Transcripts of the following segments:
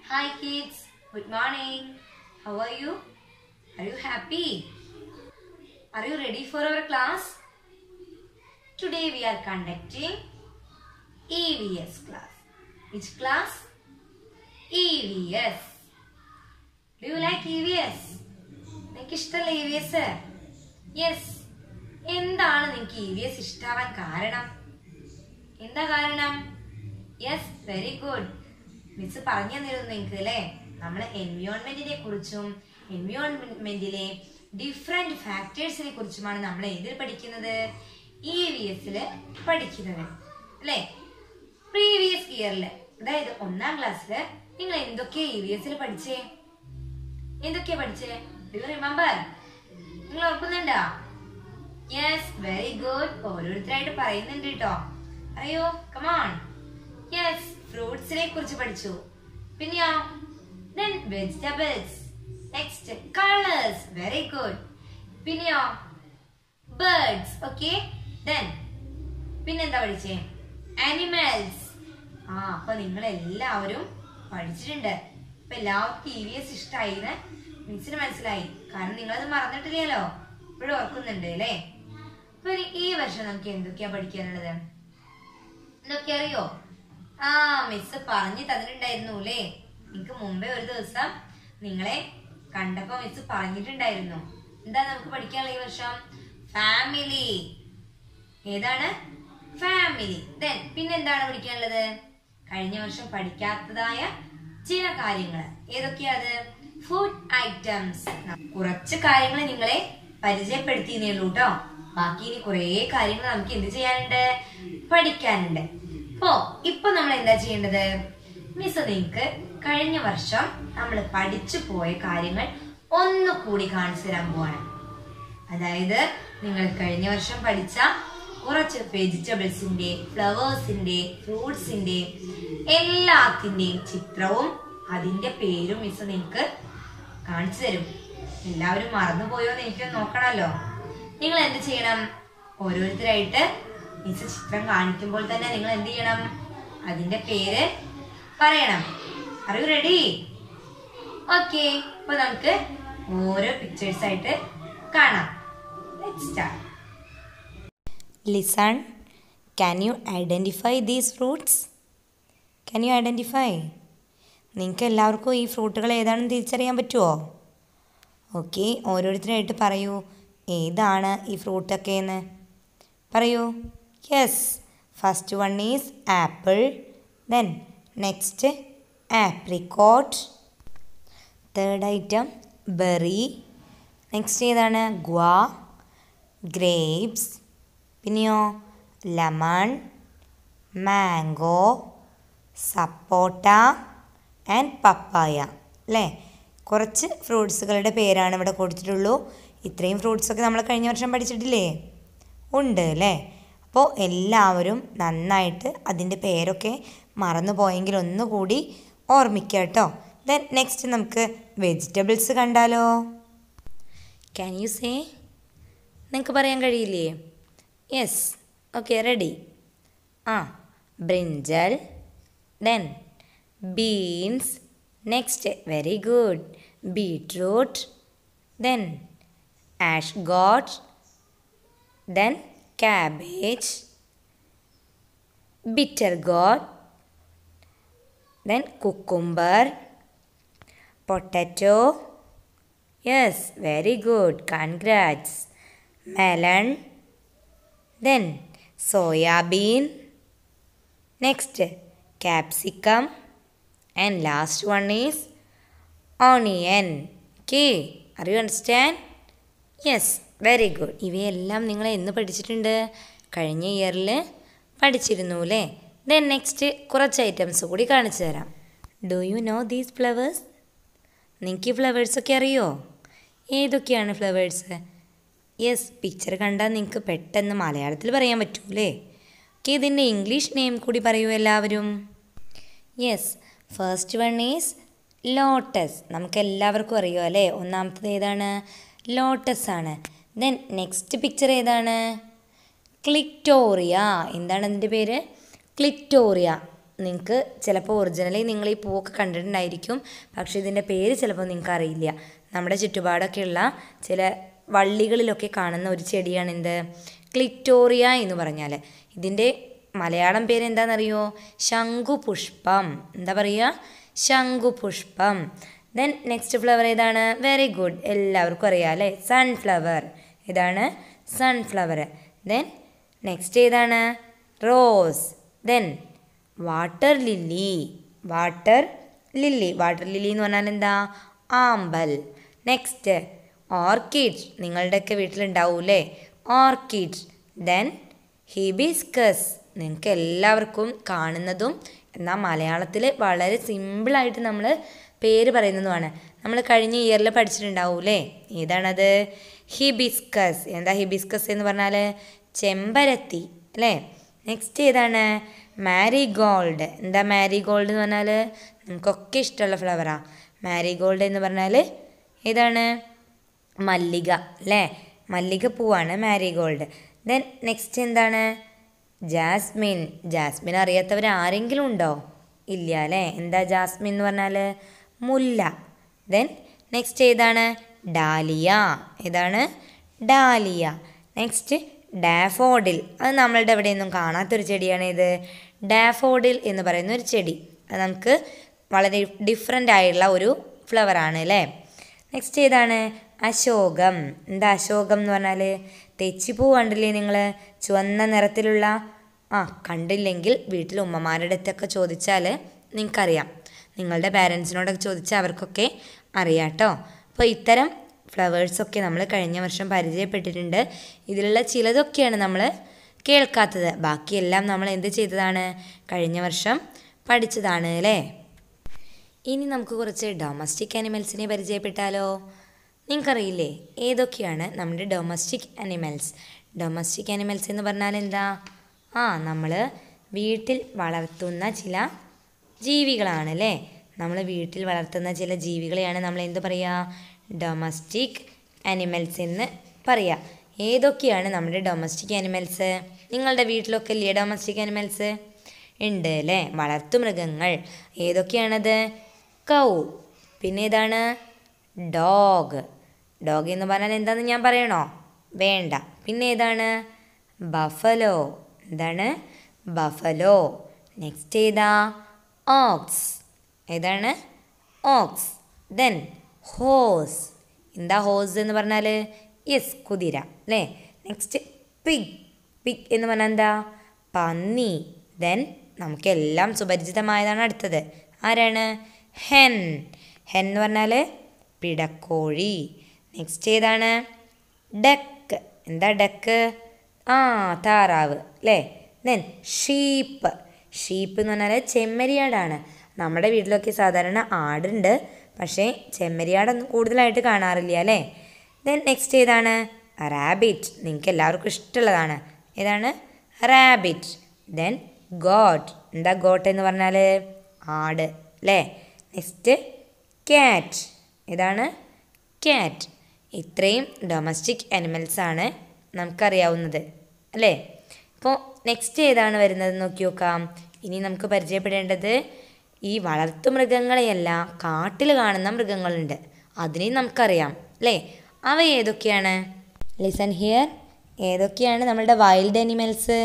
Hi kids, good morning. How are you? Are you happy? Are you ready for our class? Today we are conducting EVS class. Which class? EVS. Do you like EVS? നിങ്ങൾക്ക് ഇഷ്ടമല്ല E V S yes എന്താണ് നിങ്ങൾക്ക് E V S ഇഷ്ടാവാൻ കാരണം എന്താ കാരണം yes very good miss പറഞ്ഞു തന്നിരുന്നു നിങ്ങൾക്ക് അല്ലേ നമ്മൾ എൻവിയോൺമെന്റിനെ കുറിച്ചും എൻവിയോൺമെന്റിലെ ഡിഫറെന്റ് ഫാക്ടേഴ്സിനെ കുറിച്ചുമാണ് നമ്മൾ ഏതിൽ പഠിക്കുന്നത് ഇ വി എസിൽ പഠിക്കുന്നത് അല്ലേ പ്രീവിയസ് ഇയറിൽ അതായത് ഒന്നാം ക്ലാസ്സിൽ നിങ്ങൾ എന്തൊക്കെയാ ഇ വി എസിൽ പഠിച്ചേ എന്തൊക്കെയാ പഠിച്ചേ ഡു റിമെമ്പർ നിങ്ങൾ ഓർക്കുന്നുണ്ടോ യെസ് വെരി ഗുഡ് ഓരോരുത്തരായിട്ട് പറയുന്നുണ്ട് കേട്ടോ അറിയോ കമാൺ യെസ് ഫ്രൂട്ട്സിനെ കുറിച്ച് പഠിച്ചു പിന്നെയോ then vegetables next colours very good പിന്നെയോ ബേർഡ്സ് ഓക്കെ ദെൻ പിന്നെന്താ പഠിച്ചേ ആനിമൽസ് ആ അപ്പൊ നിങ്ങൾ എല്ലാവരും പഠിച്ചിട്ടുണ്ട് അപ്പൊ എല്ലാവർക്കും ഇ വി എസ് ഇഷ്ടമായിന്ന് മിസ്സിന് മനസ്സിലായി കാരണം നിങ്ങളത് മറന്നിട്ടില്ലല്ലോ ഇപ്പോഴും ഓർക്കുന്നുണ്ട് അല്ലേ അപ്പൊ ഇനി ഈ വർഷം നമുക്ക് എന്തൊക്കെയാ പഠിക്കാനുള്ളത് എന്തൊക്കെ അറിയോ ആ മിസ് പറഞ്ഞു തന്നിട്ടുണ്ടായിരുന്നു അല്ലേ എനിക്ക് മുമ്പേ ഒരു ദിവസം നിങ്ങളെ കണ്ടപ്പോ മിസ് പറഞ്ഞിട്ടുണ്ടായിരുന്നു എന്താ നമുക്ക് പഠിക്കാനുള്ള ഈ വർഷം ഫാമിലി ഏതാണ് ഫാമിലി ദെൻ പിന്നെന്താണ് പഠിക്കാനുള്ളത് കഴിഞ്ഞ വർഷം പഠിക്കാത്തതായ ചില കാര്യങ്ങൾ ഏതൊക്കെയാ അത് ഫുഡ് ഐറ്റംസ് കുറച്ച് കാര്യങ്ങൾ നിങ്ങളെ പരിചയപ്പെടുത്തിയേ ഉള്ളൂ കേട്ടോ ബാക്കി ഇനി കുറേ കാര്യങ്ങൾ നമുക്ക് എന്ത് ചെയ്യാനുണ്ട് പഠിക്കാനുണ്ട് അപ്പോ ഇപ്പൊ നമ്മൾ എന്താ ചെയ്യേണ്ടത് മിസ് നിങ്ങൾക്ക് കഴിഞ്ഞ വർഷം നമ്മൾ പഠിച്ചു പോയ കാര്യങ്ങൾ ഒന്നുകൂടി കാണിച്ചു തരാൻ പോവാണ് അതായത് നിങ്ങൾ കഴിഞ്ഞ വർഷം പഠിച്ച കുറച്ച് വെജിറ്റബിൾസിന്റെ ഫ്ലവേഴ്സിന്റെ ഫ്രൂട്ട്സിന്റെ എല്ലാത്തിന്റെയും ചിത്രവും അതിന്റെ പേരും മിസ് നിങ്ങൾക്ക് കാണിച്ചു തരും എല്ലാവരും മറന്നുപോയോ എന്ന് എനിക്ക് നോക്കണമല്ലോ നിങ്ങൾ എന്ത് ചെയ്യണം ഓരോരുത്തരായിട്ട് മിസ് ചിത്രം കാണിക്കുമ്പോൾ തന്നെ നിങ്ങൾ എന്ത് ചെയ്യണം അതിന്റെ പേര് പറയണം അറിയൂ റെഡി ഓക്കെ അപ്പൊ നമുക്ക് ഓരോ പിക്ചേഴ്സ് ആയിട്ട് കാണാം let's start Listen, can you identify these fruits? Can you identify? നിങ്ങൾക്ക് എല്ലാവർക്കും ഈ ഫ്രൂട്ടുകൾ ഏതാണെന്ന് തിരിച്ചറിയാൻ പറ്റുമോ ഓക്കെ ഓരോരുത്തരായിട്ട് പറയൂ ഏതാണ് ഈ ഫ്രൂട്ടൊക്കെ എന്ന് പറയൂ yes first one is apple then next apricot third item berry next ഏതാണ് ഗ്വാ ഗ്രേപ്സ് പിന്നെയോ lemon mango sapota and papaya അല്ലേ കുറച്ച് ഫ്രൂട്ട്സുകളുടെ പേരാണ് ഇവിടെ കൊടുത്തിട്ടുള്ളൂ ഇത്രയും ഫ്രൂട്ട്സൊക്കെ നമ്മൾ കഴിഞ്ഞ വർഷം പഠിച്ചിട്ടില്ലേ ഉണ്ട് അല്ലേ അപ്പോൾ എല്ലാവരും നന്നായിട്ട് അതിൻ്റെ പേരൊക്കെ മറന്നു പോയെങ്കിൽ ഒന്നുകൂടി ഓർമ്മിക്കുക കേട്ടോ ദെൻ നെക്സ്റ്റ് നമുക്ക് വെജിറ്റബിൾസ് കണ്ടാലോ ക്യാൻ യു സേ നിങ്ങൾക്ക് പറയാൻ കഴിയില്ലേ യെസ് ഓക്കെ റെഡി ആ brinjal then beans next very good beetroot then ash gourd then cabbage bitter gourd then cucumber potato yes very good congrats melon then soya bean next capsicum and last one is onion okay are you understand yes very good ഇവയെല്ലാം നിങ്ങൾ എന്ന് പഠിച്ചിട്ടുണ്ട് കഴിഞ്ഞ ഇയറിൽ പഠിച്ചിരുന്നു അല്ലേ then next കുറച്ച് items കൂടി കാണിച്ചു തരാം do you know these flowers നിങ്ങൾക്ക് ഈ ഫ്ലവേഴ്സൊക്കെ അറിയോ ഏതൊക്കെയാണ് ഫ്ലവേഴ്സ് യെസ് പിക്ചർ കണ്ടാൽ നിങ്ങൾക്ക് പെട്ടെന്ന് മലയാളത്തിൽ പറയാൻ പറ്റൂലേ ഓക്കെ ഇതിൻ്റെ ഇംഗ്ലീഷ് നെയിം കൂടി പറയൂ എല്ലാവരും yes first one is lotus നമുക്ക് എല്ലാവർക്കും അറിയോ അല്ലേ ഒന്നാമത്തത് ഏതാണ് ലോട്ടസ് ആണ് ദെൻ നെക്സ്റ്റ് പിക്ചർ ഏതാണ് ക്ലിക്ടോറിയ എന്താണ് അതിൻ്റെ പേര് ക്ലിക്ടോറിയ നിങ്ങൾക്ക് ചിലപ്പോൾ ഒറിജിനലി നിങ്ങൾ ഈ പൂവൊക്കെ കണ്ടിട്ടുണ്ടായിരിക്കും പക്ഷേ ഇതിൻ്റെ പേര് ചിലപ്പോൾ നിങ്ങൾക്ക് അറിയില്ല നമ്മുടെ ചുറ്റുപാടൊക്കെയുള്ള ചില വള്ളികളിലൊക്കെ കാണുന്ന ഒരു ചെടിയാണ് എന്ത് ക്ലിറ്റോറിയ എന്ന് പറഞ്ഞാൽ ഇതിൻ്റെ മലയാളം പേര് എന്താണെന്നറിയോ ശംഖുപുഷ്പം എന്താ പറയുക ശംഖുപുഷ്പം ദെൻ നെക്സ്റ്റ് ഫ്ലവർ ഏതാണ് വെരി ഗുഡ് എല്ലാവർക്കും അറിയാം അല്ലേ സൺഫ്ലവർ ഇതാണ് സൺഫ്ലവർ ദെൻ നെക്സ്റ്റ് ഏതാണ് rose then water lily water lily water lily എന്ന് പറഞ്ഞാൽ എന്താ ആമ്പൽ നെക്സ്റ്റ് ഓർക്കിഡ് നിങ്ങളുടെയൊക്കെ വീട്ടിലുണ്ടാവൂലേ ഓർക്കിഡ് ദെൻ ഹിബിസ്കസ് നിങ്ങൾക്ക് എല്ലാവർക്കും കാണുന്നതും എന്നാൽ മലയാളത്തിൽ വളരെ സിമ്പിളായിട്ട് നമ്മൾ പേര് പറയുന്നതുമാണ് നമ്മൾ കഴിഞ്ഞ ഇയറിൽ പഠിച്ചിട്ടുണ്ടാവൂലേ ഏതാണത് ഹിബിസ്കസ് എന്താ ഹിബിസ്കസ് എന്ന് പറഞ്ഞാൽ ചെമ്പരത്തി അല്ലേ നെക്സ്റ്റ് ഏതാണ് മാരിഗോൾഡ് എന്താ മാരിഗോൾഡ് എന്ന് പറഞ്ഞാൽ നമുക്കൊക്കെ ഇഷ്ടമുള്ള ഫ്ലവറാണ് മാരിഗോൾഡ് എന്ന് പറഞ്ഞാൽ ഏതാണ് മല്ലിക അല്ലേ മല്ലിക പൂവാണ് മാരിഗോൾഡ് ദെൻ നെക്സ്റ്റ് എന്താണ് ജാസ്മിൻ ജാസ്മിൻ അറിയാത്തവർ ആരെങ്കിലും ഉണ്ടോ ഇല്ല അല്ലേ എന്താ ജാസ്മിൻ എന്ന് പറഞ്ഞാൽ മുല്ല ദെൻ നെക്സ്റ്റ് ഏതാണ് ഡാലിയ ഏതാണ് ഡാലിയ നെക്സ്റ്റ് ഡാഫോഡിൽ അത് നമ്മളുടെ എവിടെയൊന്നും കാണാത്തൊരു ചെടിയാണ് ഇത് ഡാഫോഡിൽ എന്ന് പറയുന്ന ഒരു ചെടി അത് നമുക്ക് വളരെ ഡിഫറെൻ്റ് ആയിട്ടുള്ള ഒരു ഫ്ലവറാണ് അല്ലേ നെക്സ്റ്റ് ഏതാണ് അശോകം എന്താ അശോകം എന്ന് പറഞ്ഞാൽ തെച്ചിപ്പൂ കണ്ടില്ലേ നിങ്ങൾ ചുവന്ന നിറത്തിലുള്ള ആ കണ്ടില്ലെങ്കിൽ വീട്ടിൽ ഉമ്മമാരുടെ അടുത്തൊക്കെ ചോദിച്ചാൽ നിങ്ങൾക്കറിയാം നിങ്ങളുടെ പാരൻസിനോടൊക്കെ ചോദിച്ചാൽ അവർക്കൊക്കെ അറിയാം കേട്ടോ അപ്പോൾ ഇത്തരം ഫ്ലവേഴ്സൊക്കെ നമ്മൾ കഴിഞ്ഞ വർഷം പരിചയപ്പെട്ടിട്ടുണ്ട് ഇതിലുള്ള ചിലതൊക്കെയാണ് നമ്മൾ കേൾക്കാത്തത് ബാക്കിയെല്ലാം നമ്മൾ എന്ത് ചെയ്തതാണ് കഴിഞ്ഞ വർഷം പഠിച്ചതാണ് അല്ലേ ഇനി നമുക്ക് കുറച്ച് ഡൊമസ്റ്റിക് അനിമൽസിനെ പരിചയപ്പെട്ടാലോ നിങ്ങൾക്കറിയില്ലേ ഏതൊക്കെയാണ് നമ്മുടെ ഡൊമസ്റ്റിക് അനിമൽസ് ഡൊമസ്റ്റിക് അനിമൽസ് എന്ന് പറഞ്ഞാൽ എന്താ ആ നമ്മൾ വീട്ടിൽ വളർത്തുന്ന ചില ജീവികളാണ് അല്ലേ നമ്മൾ വീട്ടിൽ വളർത്തുന്ന ചില ജീവികളെയാണ് നമ്മൾ എന്ത് പറയുക ഡൊമസ്റ്റിക് അനിമൽസ് എന്ന് പറയുക ഏതൊക്കെയാണ് നമ്മുടെ ഡൊമസ്റ്റിക് അനിമൽസ് നിങ്ങളുടെ വീട്ടിലൊക്കെ ഇല്ലേ ഡൊമസ്റ്റിക് അനിമൽസ് ഉണ്ട് അല്ലേ വളർത്തുമൃഗങ്ങൾ ഏതൊക്കെയാണത് കൗ പിന്നെ ഏതാണ് ഡോഗ് ഡോഗ് എന്ന് പറഞ്ഞാൽ എന്താണെന്ന് ഞാൻ പറയണോ വേണ്ട പിന്നെ ഏതാണ് ബഫലോ എന്താണ് ബഫലോ നെക്സ്റ്റ് ഏതാ ഓക്സ് ഏതാണ് ഓക്സ് ദെൻ ഹോസ് എന്താ ഹോസ് എന്ന് പറഞ്ഞാൽ യെസ് കുതിര അല്ലേ നെക്സ്റ്റ് പിഗ് പിഗ് എന്ന് പറഞ്ഞാൽ എന്താ പന്നി ദെൻ നമുക്കെല്ലാം സുപരിചിതമായതാണ് അടുത്തത് ആരാണ് ഹെൻ ഹെൻ എന്ന് പറഞ്ഞാൽ പിടക്കോഴി നെക്സ്റ്റ് ഏതാണ് ഡക്ക് എന്താ ഡക്ക് ആ താറാവ് അല്ലേ ദെൻ ഷീപ്പ് ഷീപ്പ് എന്ന് പറഞ്ഞാൽ ചെമ്മരിയാടാണ് നമ്മുടെ വീട്ടിലൊക്കെ സാധാരണ ആടുണ്ട് പക്ഷേ ചെമ്മരിയാടൊന്നും കൂടുതലായിട്ട് കാണാറില്ല അല്ലേ ദെൻ നെക്സ്റ്റ് ഏതാണ് റാബിറ്റ് നിങ്ങൾക്ക് എല്ലാവർക്കും ഇഷ്ടമുള്ളതാണ് ഏതാണ് റാബിറ്റ് ദെൻ ഗോട്ട് എന്താ ഗോട്ട് എന്ന് പറഞ്ഞാൽ ആട് അല്ലേ നെക്സ്റ്റ് ക്യാറ്റ് ഇതാണ് ക്യാറ്റ് ഇത്രയും ഡൊമസ്റ്റിക് അനിമൽസ് ആണ് നമുക്കറിയാവുന്നത് അല്ലേ അപ്പോൾ നെക്സ്റ്റ് ഏതാണ് വരുന്നത് നോക്കി നോക്കാം ഇനി നമുക്ക് പരിചയപ്പെടേണ്ടത് ഈ വളർത്തുമൃഗങ്ങളെയല്ല കാട്ടിൽ കാണുന്ന മൃഗങ്ങളുണ്ട് അതിനെയും നമുക്കറിയാം അല്ലേ അവ ഏതൊക്കെയാണ് ലിസൺ ഹിയർ ഏതൊക്കെയാണ് നമ്മളുടെ wild animals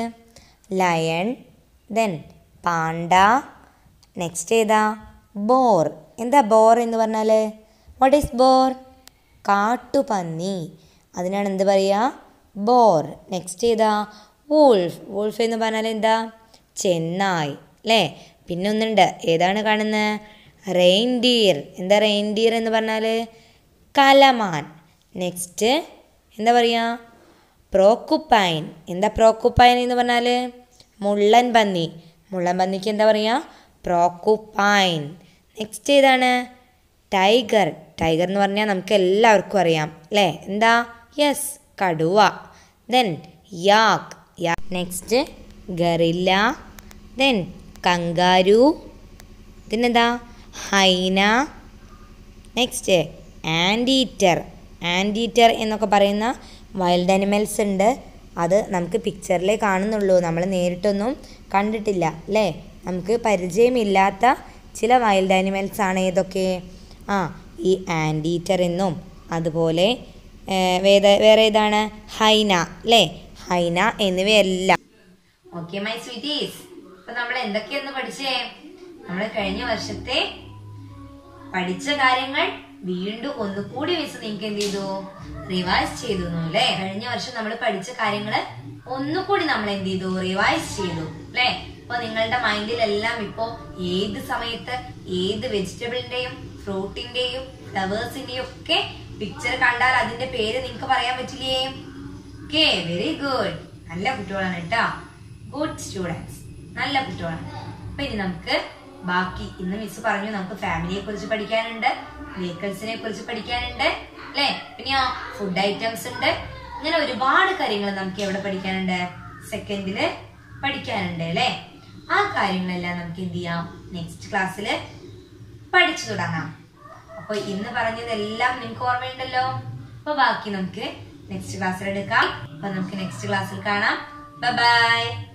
lion then panda next ഏതാ ബോർ എന്താ ബോർ എന്ന് പറഞ്ഞാൽ വാട്ട് ഈസ് ബോർ കാട്ടുപന്നി അതിനാണ് എന്ത് പറയുക ബോർ നെക്സ്റ്റ് ഏതാ വൂൾഫ് വൂൾഫ് എന്ന് പറഞ്ഞാൽ എന്താ ചെന്നായ് അല്ലേ പിന്നെ ഒന്നുണ്ട് ഏതാണ് കാണുന്നത് റെയിൻഡിയർ എന്താ റെയിൻഡിയർ എന്ന് പറഞ്ഞാൽ കലമാൻ നെക്സ്റ്റ് എന്താ പറയുക പ്രോക്കുപ്പൈൻ എന്താ പ്രോക്കുപ്പൈൻ എന്ന് പറഞ്ഞാൽ മുള്ളൻ പന്നി മുള്ളൻ പന്നിക്ക് എന്താ പറയുക പ്രോക്കുപ്പൈൻ നെക്സ്റ്റ് ഏതാണ് ടൈഗർ ടൈഗർ എന്ന് പറഞ്ഞാൽ നമുക്ക് എല്ലാവർക്കും അറിയാം അല്ലേ എന്താ യെസ് കടുവ then yak yeah next gorilla then kangaroo പിന്നെന്താ ഹൈന നെക്സ്റ്റ് ആൻറ്റീറ്റർ ആൻറ്റീറ്റർ എന്നൊക്കെ പറയുന്ന വൈൽഡ് അനിമൽസ് ഉണ്ട് അത് നമുക്ക് പിക്ചറിലേ കാണുന്നുള്ളൂ നമ്മൾ നേരിട്ടൊന്നും കണ്ടിട്ടില്ല അല്ലേ നമുക്ക് പരിചയമില്ലാത്ത ചില വൈൽഡ് ആനിമൽസ് ആണ് ഏതൊക്കെ ആ ഈ ആൻറ്റീറ്റർ എന്നും അതുപോലെ ഏ, വേറെ വേറെ ഏതാണ് ഹൈന അല്ലേ ഹൈന എന്നിവയെല്ലാം ഓക്കെ മൈ സ്വീറ്റീസ് അപ്പൊ നമ്മൾ എന്തൊക്കെയെന്ന് പഠിച്ചേ നമ്മൾ കഴിഞ്ഞ വർഷത്തെ പഠിച്ച കാര്യങ്ങൾ വീണ്ടും ഒന്നുകൂടി വെച്ച് നിങ്ങൾക്ക് എന്ത് ചെയ്തു റിവൈസ് ചെയ്തു അല്ലേ കഴിഞ്ഞ വർഷം നമ്മൾ പഠിച്ച കാര്യങ്ങൾ ഒന്നുകൂടി നമ്മൾ എന്ത് ചെയ്തു റിവൈസ് ചെയ്തു അല്ലേ അപ്പൊ നിങ്ങളുടെ മൈൻഡിലെല്ലാം ഇപ്പോ ഏത് സമയത്ത് ഏത് വെജിറ്റബിളിന്റെയും ഫ്രൂട്ടിന്റെയും ഫ്ലവേഴ്സിന്റെയും ഒക്കെ പിക്ചർ കണ്ടാൽ അതിന്റെ പേര് നിങ്ങൾക്ക് പറയാൻ പറ്റില്ലേ ഓക്കെ വെരി ഗുഡ് നല്ല കുട്ടികളാണ് കേട്ടോ ഗുഡ് സ്റ്റുഡൻസ് നല്ല കുട്ടികളാണ് അപ്പൊ ഇനി നമുക്ക് ബാക്കി ഇന്ന് മിസ് പറഞ്ഞു നമുക്ക് ഫാമിലിയെ കുറിച്ച് പഠിക്കാനുണ്ട് വെഹിക്കിൾസിനെ കുറിച്ച് പഠിക്കാനുണ്ട് അല്ലെ പിന്നെയോ ഫുഡ് ഐറ്റംസ് ഉണ്ട് ഇങ്ങനെ ഒരുപാട് കാര്യങ്ങൾ നമുക്ക് എവിടെ പഠിക്കാനുണ്ട് സെക്കൻഡില് പഠിക്കാനുണ്ട് അല്ലെ ആ കാര്യങ്ങളെല്ലാം നമുക്ക് എന്ത് ചെയ്യാം നെക്സ്റ്റ് ക്ലാസ്സിൽ പഠിച്ചു തുടങ്ങാം അപ്പൊ ഇന്ന് പറഞ്ഞതെല്ലാം നിങ്ങൾക്ക് ഓർമ്മയുണ്ടല്ലോ അപ്പൊ ബാക്കി നമുക്ക് നെക്സ്റ്റ് ക്ലാസ്സിൽ എടുക്കാം അപ്പൊ നമുക്ക് നെക്സ്റ്റ് ക്ലാസ്സിൽ കാണാം ബൈ